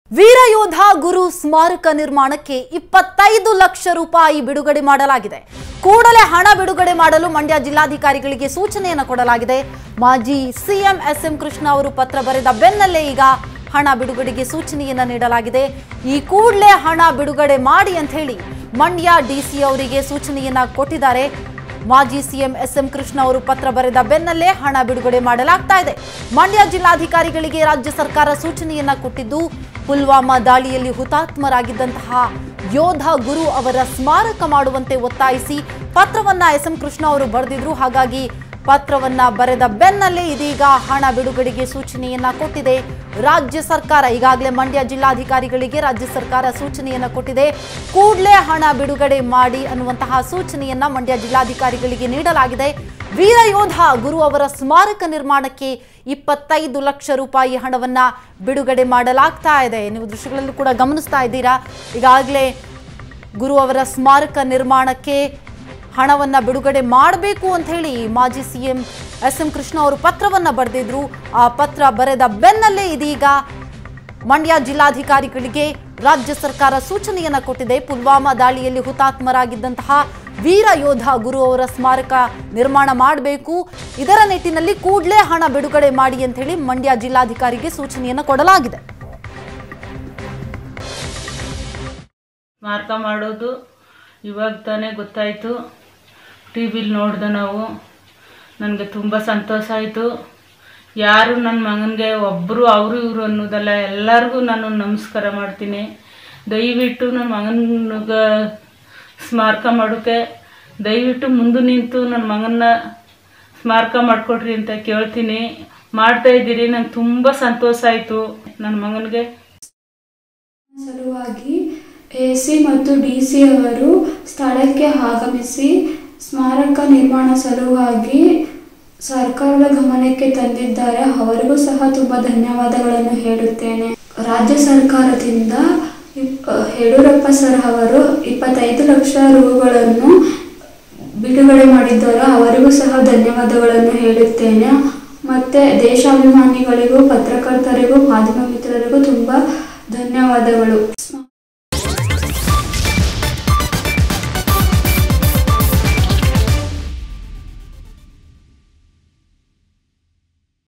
ವೀರಯೋಧ ಗುರು ಸ್ಮಾರಕ ನಿರ್ಮಾಣಕ್ಕೆ ಇಪ್ಪತ್ತೈದು ಲಕ್ಷ ರೂಪಾಯಿ ಬಿಡುಗಡೆ ಮಾಡಲಾಗಿದೆ ಕೂಡಲೇ ಹಣ ಬಿಡುಗಡೆ ಮಾಡಲು ಮಂಡ್ಯ ಜಿಲ್ಲಾಧಿಕಾರಿಗಳಿಗೆ ಸೂಚನೆಯನ್ನು ಕೊಡಲಾಗಿದೆ ಮಾಜಿ ಸಿಎಂ ಎಸ್ ಎಂ ಕೃಷ್ಣ ಅವರು ಪತ್ರ ಬರೆದ ಬೆನ್ನಲ್ಲೇ ಈಗ ಹಣ ಬಿಡುಗಡೆಗೆ ಸೂಚನೆಯನ್ನ ನೀಡಲಾಗಿದೆ ಈ ಕೂಡಲೇ ಹಣ ಬಿಡುಗಡೆ ಮಾಡಿ ಅಂತ ಹೇಳಿ ಮಂಡ್ಯ ಡಿಸಿ ಅವರಿಗೆ ಸೂಚನೆಯನ್ನ ಕೊಟ್ಟಿದ್ದಾರೆ ಮಾಜಿ ಸಿಎಂ ಎಸ್ ಎಂ ಕೃಷ್ಣ ಅವರು ಪತ್ರ ಬರೆದ ಬೆನ್ನಲ್ಲೇ ಹಣ ಬಿಡುಗಡೆ ಮಾಡಲಾಗ್ತಾ ಇದೆ ಮಂಡ್ಯ ಜಿಲ್ಲಾಧಿಕಾರಿಗಳಿಗೆ ರಾಜ್ಯ ಸರ್ಕಾರ ಸೂಚನೆಯನ್ನ ಕೊಟ್ಟಿದ್ದು ಪುಲ್ವಾಮಾ ದಾಳಿಯಲ್ಲಿ ಹುತಾತ್ಮರಾಗಿದ್ದಂತಹ ಯೋಧ ಗುರು ಅವರ ಸ್ಮಾರಕ ಮಾಡುವಂತೆ ಒತ್ತಾಯಿಸಿ ಪತ್ರವನ್ನ ಎಸ್ ಎಂ ಕೃಷ್ಣ ಅವರು ಬರೆದಿದ್ರು ಹಾಗಾಗಿ ಪತ್ರವನ್ನ ಬರೆದ ಬೆನ್ನಲ್ಲೇ ಇದೀಗ ಹಣ ಬಿಡುಗಡೆಗೆ ಸೂಚನೆಯನ್ನ ಕೊಟ್ಟಿದೆ ರಾಜ್ಯ ಸರ್ಕಾರ ಈಗಾಗಲೇ ಮಂಡ್ಯ ಜಿಲ್ಲಾಧಿಕಾರಿಗಳಿಗೆ ರಾಜ್ಯ ಸರ್ಕಾರ ಸೂಚನೆಯನ್ನ ಕೊಟ್ಟಿದೆ ಕೂಡಲೇ ಹಣ ಬಿಡುಗಡೆ ಮಾಡಿ ಅನ್ನುವಂತಹ ಸೂಚನೆಯನ್ನ ಮಂಡ್ಯ ಜಿಲ್ಲಾಧಿಕಾರಿಗಳಿಗೆ ನೀಡಲಾಗಿದೆ ವೀರ ಯೋಧ ಗುರು ಅವರ ಸ್ಮಾರಕ ನಿರ್ಮಾಣಕ್ಕೆ ಇಪ್ಪತ್ತೈದು ಲಕ್ಷ ರೂಪಾಯಿ ಹಣವನ್ನ ಬಿಡುಗಡೆ ಮಾಡಲಾಗ್ತಾ ಇದೆ ನೀವು ದೃಶ್ಯಗಳಲ್ಲೂ ಕೂಡ ಗಮನಿಸ್ತಾ ಇದ್ದೀರಾ ಈಗಾಗಲೇ ಗುರು ಅವರ ಸ್ಮಾರಕ ನಿರ್ಮಾಣಕ್ಕೆ ಹಣವನ್ನ ಬಿಡುಗಡೆ ಮಾಡಬೇಕು ಅಂತ ಹೇಳಿ ಮಾಜಿ ಸಿಎಂ ಎಸ್ ಎಂ ಕೃಷ್ಣ ಅವರು ಪತ್ರವನ್ನ ಬರೆದಿದ್ರು ಆ ಪತ್ರ ಬರೆದ ಬೆನ್ನಲ್ಲೇ ಇದೀಗ ಮಂಡ್ಯ ಜಿಲ್ಲಾಧಿಕಾರಿಗಳಿಗೆ ರಾಜ್ಯ ಸರ್ಕಾರ ಸೂಚನೆಯನ್ನ ಕೊಟ್ಟಿದೆ ಪುಲ್ವಾಮಾ ದಾಳಿಯಲ್ಲಿ ಹುತಾತ್ಮರಾಗಿದ್ದಂತಹ ವೀರ ಯೋಧ ಗುರು ಅವರ ಸ್ಮಾರಕ ನಿರ್ಮಾಣ ಮಾಡಬೇಕು ಇದರ ನಿಟ್ಟಿನಲ್ಲಿ ಕೂಡಲೇ ಹಣ ಬಿಡುಗಡೆ ಮಾಡಿ ಅಂತ ಹೇಳಿ ಮಂಡ್ಯ ಜಿಲ್ಲಾಧಿಕಾರಿಗೆ ಸೂಚನೆಯನ್ನ ಕೊಡಲಾಗಿದೆ ಸ್ಮಾರಕ ಮಾಡೋದು ಇವಾಗ ತಾನೇ ಗೊತ್ತಾಯಿತು ಟಿ ವಿಲಿ ನೋಡಿದೆ ನಾವು ನನಗೆ ತುಂಬ ಸಂತೋಷ ಆಯಿತು ಯಾರು ನನ್ನ ಮಗನಿಗೆ ಒಬ್ಬರು ಅವರು ಇವರು ಅನ್ನೋದಲ್ಲ ಎಲ್ಲರಿಗೂ ನಾನು ನಮಸ್ಕಾರ ಮಾಡ್ತೀನಿ ದಯವಿಟ್ಟು ನನ್ನ ಮಗನಿಗೆ ಸ್ಮಾರಕ ಮಾಡೋಕ್ಕೆ ದಯವಿಟ್ಟು ಮುಂದೆ ನಿಂತು ನನ್ನ ಮಗನ್ನ ಸ್ಮಾರಕ ಮಾಡಿಕೊಡ್ರಿ ಅಂತ ಕೇಳ್ತೀನಿ ಮಾಡ್ತಾ ಇದ್ದೀರಿ ನಂಗೆ ತುಂಬ ಸಂತೋಷ ಆಯಿತು ನನ್ನ ಮಗನಿಗೆ ಸಲುವಾಗಿ ಎಸಿ ಮತ್ತು ಡಿಸಿ ಅವರು ಸ್ಥಳಕ್ಕೆ ಆಗಮಿಸಿ ಸ್ಮಾರಕ ನಿರ್ಮಾಣ ಸಲುವಾಗಿ ಸರ್ಕಾರದ ಗಮನಕ್ಕೆ ತಂದಿದ್ದಾರೆ ಅವರಿಗೂ ಸಹ ತುಂಬ ಧನ್ಯವಾದಗಳನ್ನು ಹೇಳುತ್ತೇನೆ ರಾಜ್ಯ ಸರ್ಕಾರದಿಂದ ಇಪ್- ಯಡಿಯೂರಪ್ಪ ಸರ್ ಅವರು ಇಪ್ಪತ್ತೈದು ಲಕ್ಷ ರೂಗಳನ್ನು ಬಿಡುಗಡೆ ಮಾಡಿದ್ದಾರೆ ಅವರಿಗೂ ಸಹ ಧನ್ಯವಾದಗಳನ್ನು ಹೇಳುತ್ತೇನೆ ಮತ್ತು ದೇಶಾಭಿಮಾನಿಗಳಿಗೂ ಪತ್ರಕರ್ತರಿಗೂ ಮಾಧ್ಯಮ ಮಿತ್ರರಿಗೂ ತುಂಬ ಧನ್ಯವಾದಗಳು ಸ್ಮಾರಕ